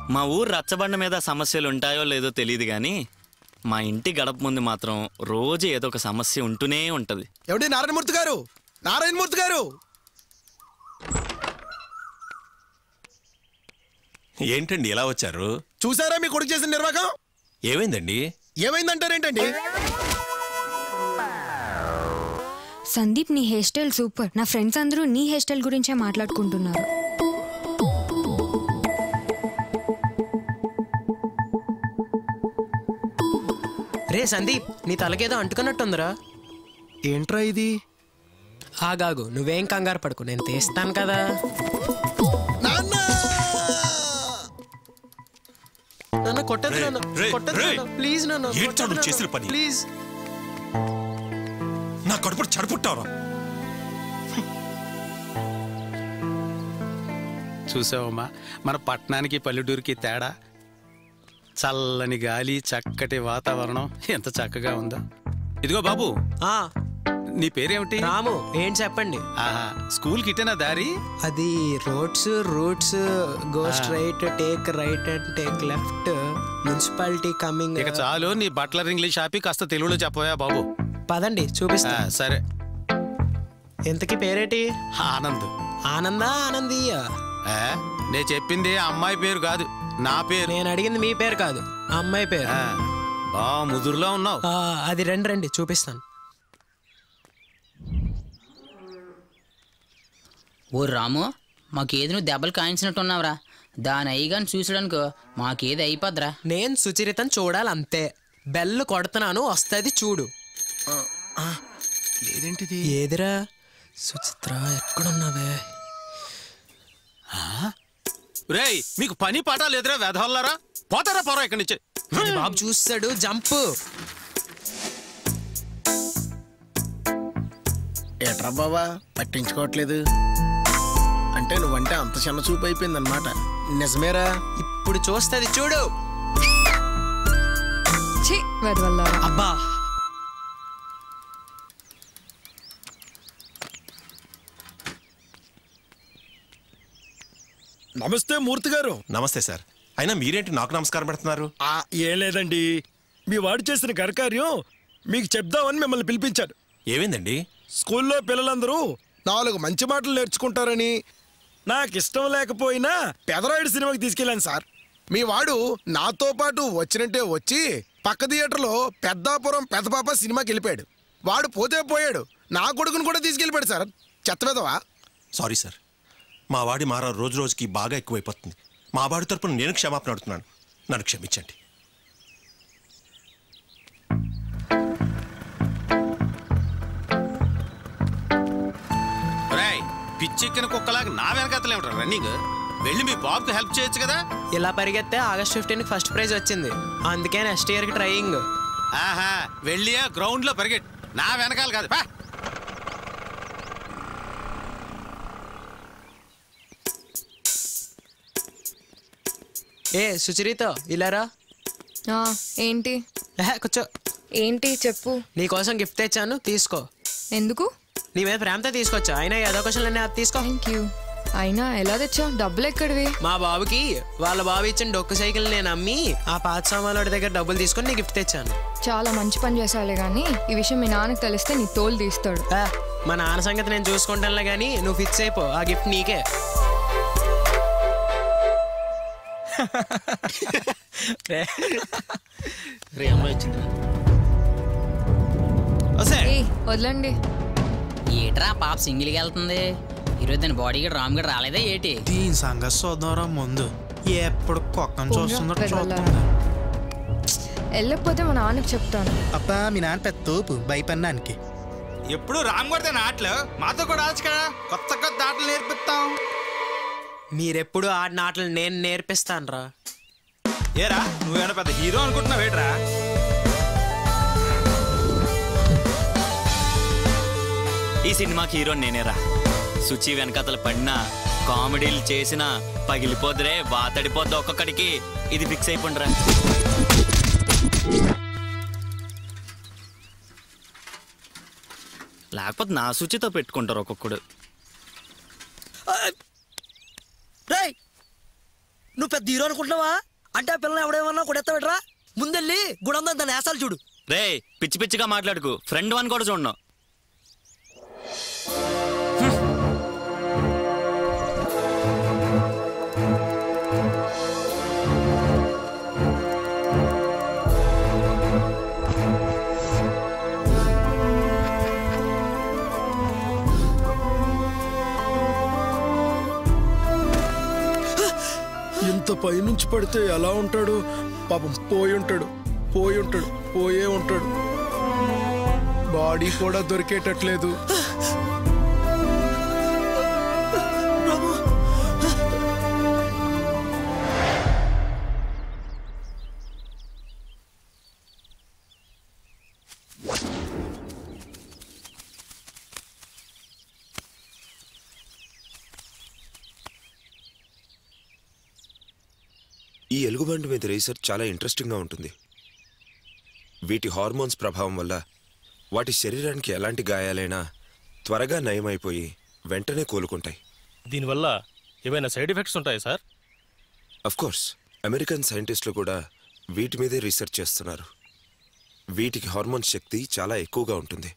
మా ఊరు రచ్చబండ మీద సమస్యలు ఉంటాయో లేదో తెలియదు కానీ మా ఇంటి గడప ముందు మాత్రం రోజు ఏదో ఒక సమస్య ఉంటూనే ఉంటది ఎవడి నారాయణమూర్తి గారు నారాయణమూర్తి గారు ఏంటండి ఇలా వచ్చారు చూసారా మీ కొడుకు చేసిన నిర్వాహకం ఏమైందండి ఏమైందంటారేంటండి సందీప్ నీ హెయిర్ స్టైల్ సూపర్ నా ఫ్రెండ్స్ అందరూ నీ హెయిర్ స్టైల్ గురించే మాట్లాడుకుంటున్నారు రే సందీప్ నీ తలకేదో అంటుకున్నట్టుందిరా ఏంట్రా ఇది ఆగాగు నువ్వేం కంగారు పడుకో నేను తీస్తాను కదా నాన్న నన్ను కొట్టదు రే, నాన్న రే, కొట్టదు రే. నాన్న ప్లీజ్ నన్ను ఏంట్రా నువ్వు చేసిన పని? ప్లీజ్ నా కడుపు చడుపుట్టావరా చూసావమ్మా మన పట్టణానికి పల్లెటూరికి తేడా చల్లని గాలి చక్కటి వాతావరణం ఎంత చక్కగా ఉందో ఇదిగో బాబు ఆ నీ పేరేమిటి రాము ఏంటి చెప్పండి ఆహా స్కూల్కి ఇట్టేనా దారి అది roads routes go straight take right and take left municipality coming ఇక చాలు నీ బట్లర్ ఇంగ్లీష్ ఆపి కాస్త తెలుగులో చెప్పవా బాబు పదండి ఆ, చూపిస్తా సరే ఇంతకీ పేరేటి ఆనంద్ ఆనందా ఆనందీయ ఆ, నేను చెప్పింది ఆ అమ్మాయి పేరు కాదు నా పేరు నేను అడిగింది మీ పేరు కాదు ఆ అమ్మాయి పేరు ఆ, బా ముదురులో ఉన్నావు ఆ, అది రండి రండి చూపిస్తాను ఓ రాము మాకేది నువ్వు దెబ్బలు కాయించినట్టున్నావురా దాని అయ్యగాని చూసాడనుకో మాకేది అయిపోద్రా నేను సుచరితను చూడాలంతే బెల్ కొడుతున్నాను వస్తుంది చూడు లేదేంటిది ఏదిరా సుచిత్ర ఎక్కడున్నావే రేయ్ మీకు పని పాఠాలు ఎదురా వెధవల్లారా పోతారా పోరా ఇక్కడి నుంచి అది బాబు చూస్తాడు జంప్ ఏట్రా బావా పట్టించుకోవట్లేదు అంటే నువ్వంటే అంత చిన్న చూపు అయిపోయిందన్నమాట నిజమేరా ఇప్పుడు చూస్తుంది చూడు ఛీ వెదవల్లారా అబ్బా నమస్తే మూర్తి గారు నమస్తే సార్ అయినా మీరేంటి నాకు నమస్కారం పెడుతున్నారు ఆ, ఏం లేదండి మీ వాడు చేసిన ఘనకార్యం మీకు చెప్దామని మిమ్మల్ని పిలిపించారు ఏమైందండి స్కూల్లో పిల్లలందరూ నాలుగు మంచి మాటలు నేర్చుకుంటారని నాకు ఇష్టం లేకపోయినా పెదరాయుడు సినిమాకి తీసుకెళ్ళాను సార్ మీ వాడు నాతో పాటు వచ్చినట్టే వచ్చి పక్క థియేటర్లో పెద్దాపురం పెద్దపాప సినిమాకి వెళ్ళిపోయాడు వాడు పోతే పోయాడు నా కొడుకును కూడా తీసుకెళ్ళిపోయాడు సార్ చెత్త పెదవా సారీ సార్ మా వాడి మారా రోజు రోజుకి బాగా ఎక్కువైపోతుంది మా వాడి తరపున నేను క్షమాపణ అడుగుతున్నాను నన్ను క్షమించండి రేయ్ పిచ్చెక్కిన కుక్కలాగా నా వెనకతలే ఉంటారు రన్నింగ్ వెళ్ళి మీ బాబుకి హెల్ప్ చేయొచ్చు కదా ఇలా పరిగెత్తే ఆగస్ట్ ఫిఫ్టీన్ ఫస్ట్ ప్రైజ్ వచ్చింది అందుకే నెక్స్ట్ ఇయర్ కి ట్రయింగ్ ఆహా వెళ్ళి గ్రౌండ్ లో పరిగెట్ నా వెనకాల కాదు పా ఏ సుచరిత ఇలారా ఆ, ఏంటి లే, కూర్చో ఏంటి చెప్పు నీకోసం గిఫ్ట్ తెచ్చాను తీసుకో ఎందుకు నీ మీద ప్రేమతో తీసుకొచ్చా అయినా ఏదో క్వశ్చన్ అన్నీ అది తీసుకో థ్యాంక్ యూ అయినా ఎలా తెచ్చావు డబ్బులు ఎక్కడివి మా బాబుకి వాళ్ళ బాబు ఇచ్చిన డొక్కు సైకిల్ నేను అమ్మి ఆ పాత సామాన్ల దగ్గర డబ్బులు తీసుకొని నీ గిఫ్ట్ తెచ్చాను చాలా మంచి పని చేసావులే కానీ ఈ విషయం మీ నాన్నకి తెలిస్తే నీ తోలు తీస్తాడు ఏ, మా నాన్న సంగతి నేను చూసుకుంటానులే కానీ నువ్వు ఫిక్స్ అయిపో ఆ గిఫ్ట్ నీకే ఏ వదలండి ఏట్రా పాప సింగిల్కి వెళ్తుంది ఈరోజు దాని బాడీ గడ్ రామ్ గడ్ రాలేదా ఏటి దీని సంగతి చూద్దాంరా ముందు ఎప్పుడు కుక్కను చూస్తుందో పోన్రా, చూస్తుంది వెళ్ళకపోతే మా నాన్నకి చెప్తాను అబ్బా మీ నాన్న పెద్ద తోపు భయపడినానికి ఎప్పుడు రామ్ కొడితే ఆటలు మాతో కూడా ఆడచ్చు కదా కొత్త కొత్త ఆటలు నేర్పిస్తాం మీరెప్పుడు ఆడిన ఆటలు నేను నేర్పిస్తాను రా ఏరా నువ్వేమైనా పెద్ద హీరో అనుకుంటున్నావు ఏట్రా ఈ సినిమాకి హీరో నేనేరా సుచి వెనకతలు పడినా కామెడీలు చేసినా పగిలిపోద్దురే వాతడిపోద్ది ఒక్కొక్కడికి ఇది ఫిక్స్ అయిపోండిరా లేకపోతే నా శుచితో పెట్టుకుంటారు ఒక్కొక్కడు నువ్వు పెద్ద హీరో అనుకుంటున్నావా అంటే ఆ పిల్లని ఎవడేమన్నా కొడెత్తావిట్రా ముందెళ్ళి గుడందా దాని వేసాలు చూడు రే పిచ్చి పిచ్చిగా మాట్లాడుకు ఫ్రెండ్ వన్ కూడా చూడను ఇంత పైనుంచి పడితే ఎలా ఉంటాడు పాపం పోయి ఉంటాడు పోయి ఉంటాడు పోయే ఉంటాడు బాడీ కూడా దొరికేటట్లేదు ఈ ఎలుగుబంటి మీద రీసెర్చ్ చాలా ఇంట్రెస్టింగ్గా ఉంటుంది వీటి హార్మోన్స్ ప్రభావం వల్ల వాటి శరీరానికి ఎలాంటి గాయాలైనా త్వరగా నయమైపోయి వెంటనే కోలుకుంటాయి దీనివల్ల ఏమైనా సైడ్ ఎఫెక్ట్స్ ఉంటాయి సార్ అఫ్ కోర్స్ అమెరికన్ సైంటిస్టులు కూడా వీటి మీదే రీసెర్చ్ చేస్తున్నారు వీటికి హార్మోన్ శక్తి చాలా ఎక్కువగా ఉంటుంది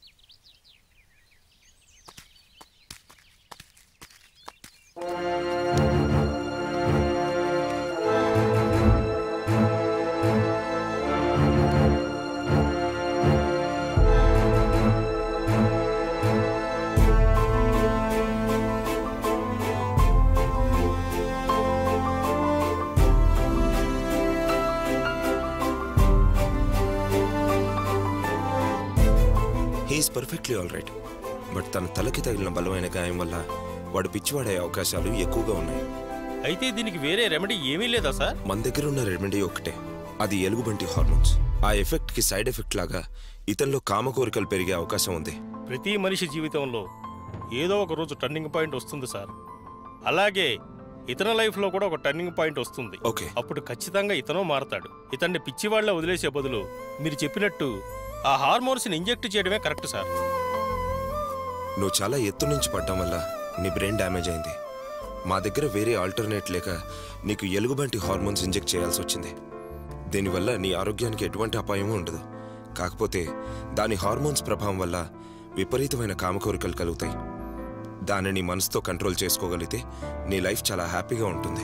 he is perfectly all right but తన తలకి తగిలిన బలమైన గాయం వల్ల వాడు పిచ్చివాడే అవకాశాలు ఎక్కువగా ఉన్నాయి అయితే దీనికి వేరే రెమెడీ ఏమీ లేదా సార్ మన దగ్గర ఉన్న రెమెడీ ఒకటే అది ఎలుగుబంటి హార్మోన్స్ ఆ ఎఫెక్ట్ కి సైడ్ ఎఫెక్ట్ లాగా ఇతనిలో కామ కోరికలు పెరిగే అవకాశం ఉంది ప్రతి మనిషి జీవితంలో ఏదో ఒక రోజు టర్నింగ్ పాయింట్ వస్తుంది సార్ అలాగే ఇతని లైఫ్లో కూడా ఒక టర్నింగ్ పాయింట్ వస్తుంది ఓకే అప్పుడు ఖచ్చితంగా ఇతను మారతాడు ఇతన్ని పిచ్చివాళ్ళ వదిలేసే బదులు మీరు చెప్పినట్టు ఆ హార్మోన్స్ని ఇంజెక్ట్ చేయడమే కరెక్ట్ సార్ నువ్వు చాలా ఎత్తు నుంచి పడ్డం వల్ల నీ బ్రెయిన్ డ్యామేజ్ అయింది మా దగ్గర వేరే ఆల్టర్నేట్ లేక నీకు ఎలుగుబంటి హార్మోన్స్ ఇంజెక్ట్ చేయాల్సి వచ్చింది దీనివల్ల నీ ఆరోగ్యానికి ఎటువంటి అపాయమూ ఉండదు కాకపోతే దాని హార్మోన్స్ ప్రభావం వల్ల విపరీతమైన కామకోరికలు కలుగుతాయి దానిని మనసుతో కంట్రోల్ చేసుకోగలిగితే నీ లైఫ్ చాలా హ్యాపీగా ఉంటుంది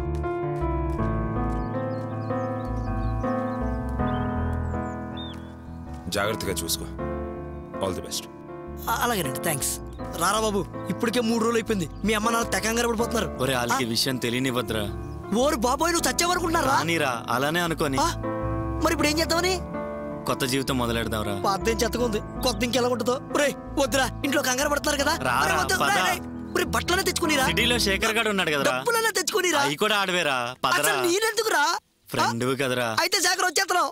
జాగ్రత్తగా చూసుకో ఆల్ ది బెస్ట్ ఆ, అలాగేనండి థ్యాంక్స్ రారా బాబు ఇప్పటికే మూడు రోజులు అయిపోయింది మీ అమ్మ నాన్న తెకంగా పడిపోతున్నారు ఒరే వాళ్ళకి విషయం తెలియనివ్వద్దురా ఓరు బాబోయ్ నువ్వు చచ్చేవనుకుంటున్నారా రానిరా అలానే అనుకోని మరి ఇప్పుడు ఏం చేద్దామని కొత్త జీవితం మొదలెడదాంరా పాత ఏం చెత్తగా ఉంది కొత్త ఇంకెలా ఉంటుందో రే వద్దురా ఇంట్లో కంగారు పడుతున్నారు కదా రారా, ఒరేయ్, వద్దు, పద. రేయ్, రేయ్. ఒరేయ్, బట్టలనే తెచ్చుకునిరా సిటీలో శేఖర్ గాడు ఉన్నాడు కదరా డబ్బులనే తెచ్చుకునిరా అవి కూడా ఆడవేరా పదరా అసలు నేనెందుకురా ఫ్రెండ్ కదరా అయితే జాగ్రత్త వచ్చేస్తున్నావు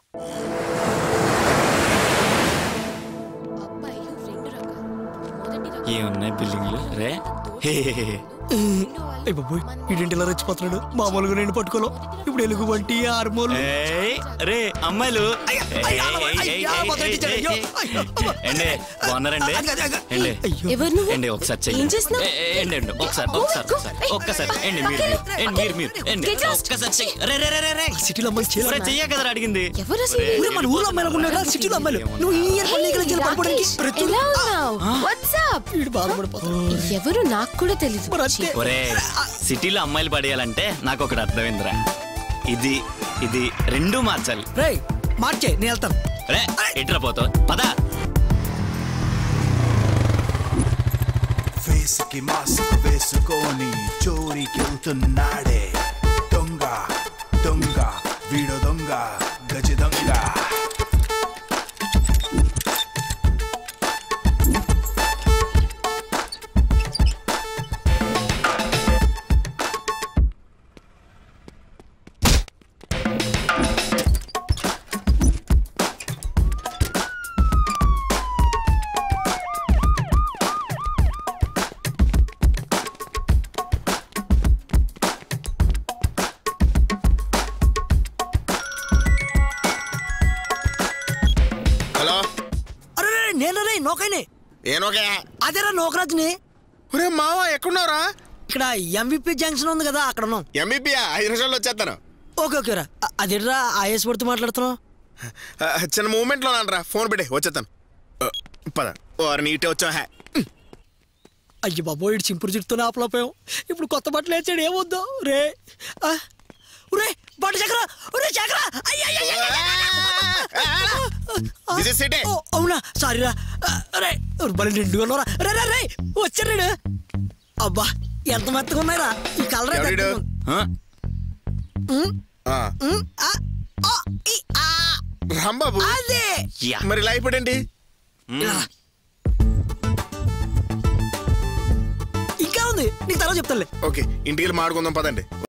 ఏమున్నాయి బిల్డింగ్లు రే హే హే హే. అయ్య బాబోయ్ ఇడింటి ఇలా రెచ్చిపోతున్నాడు మామూలుగా నేను పట్టుకోలో ఇప్పుడు ఎలుగు వంటి హార్మోన్ ఏయ్, రే అమ్మాయిలు ఏయ్, ఏయ్, ఏయ్, ఏయ్, ఏయ్, ఏయ్, ఏయ్, ఏండి బాగున్నారండి ఏండి ఎవరు నువ్వు? ఏండి ఒకసారి ఏం చెయ్యి చేస్తున్నావ్? ఏ, ఏ, ఏండి ఏండి ఒకసారి ఒకసారి ఒకసారి ఒక్కసారి ఏండి మీరు మీరు ఏండి మీరు మీరు ఏండి Get lost. ఒక్కసారి చెయ్యి రే రే రే రే రే సిటీలో అమ్మాయి ఒరే, చెయ్యే కదరా అడిగింది ఎవరు అసలు? ఒరే, ఊరే మన ఊర్లో అమ్మాయిలు అనుకున్నాడు సిటీలో అమ్మాయిలు నువ్వు ఈ ఇయర్ పని దగ్గర జైలు పడిపోవడానికి ప్రతి ఎలా ఉన్నావు వాట్సాప్ ఎవరు నాకు కూడా తెలియదు ఒరే సిటీలో అమ్మాయిలు పడేయాలంటే నాకు ఒకటి అర్థమైందిరా ఇది ఇది రెండు మార్చాలి రేయ్ మార్చే నేను వెళ్తాను రే ఎట్రా పోతావు పద ఫేస్కి మాస్క్ వేసుకొని చోరీకి వెళ్తున్నాడే దొంగ దొంగ వీడు దొంగ గజ దొంగ హలో అరే రే, నేను రే నోకైనే ఏనోకే అదేరా నోకరాజుని ఒరే మావా ఎక్కడున్నారా ఇక్కడ ఎంవిపి జంక్షన్ ఉంది కదా అక్కడ ఉన్నాం ఎంబీపీ ఐదు నిమిషాల్లో వచ్చేస్తాను ఓకే ఓకే రా అ- అదేట్రా ఆయేస్ పడుతూ మాట్లాడుతున్నావు ఆ, చిన్న మూమెంట్ లో రా ఫోన్ పెట్టి వచ్చేస్తాను ఆ, పద ఓర్ నీటే వచ్చా హ్యా అయ్యి బాబోయ్ ఇటు చింపురు చుట్టూనే ఆపలేకపోయాం ఇప్పుడు కొత్త బట్టలు వేసాడు ఏమొద్దు రే ఆ, ఒరే బట్ట చక్ర ఒరే చక్ర అయ్య, అయ్య, అయ్య, అయ్య, This is city. ఓ, అవునా సారీ రా ఆ, రే బలి నిండుగా ఉన్నారా రే రే రే వచ్చాడు అబ్బా ఎంత మెత్తగా ఉన్నాయిరా ఈ కలర్ ఎవరీడు? రాంబాబు అదే మరి ఇలా అయిపోడండి ఇంకా ఉంది నీకు తర్వాత చెప్తానులే ఓకే ఇంటికి వెళ్ళి మాడుకుందాం పదండి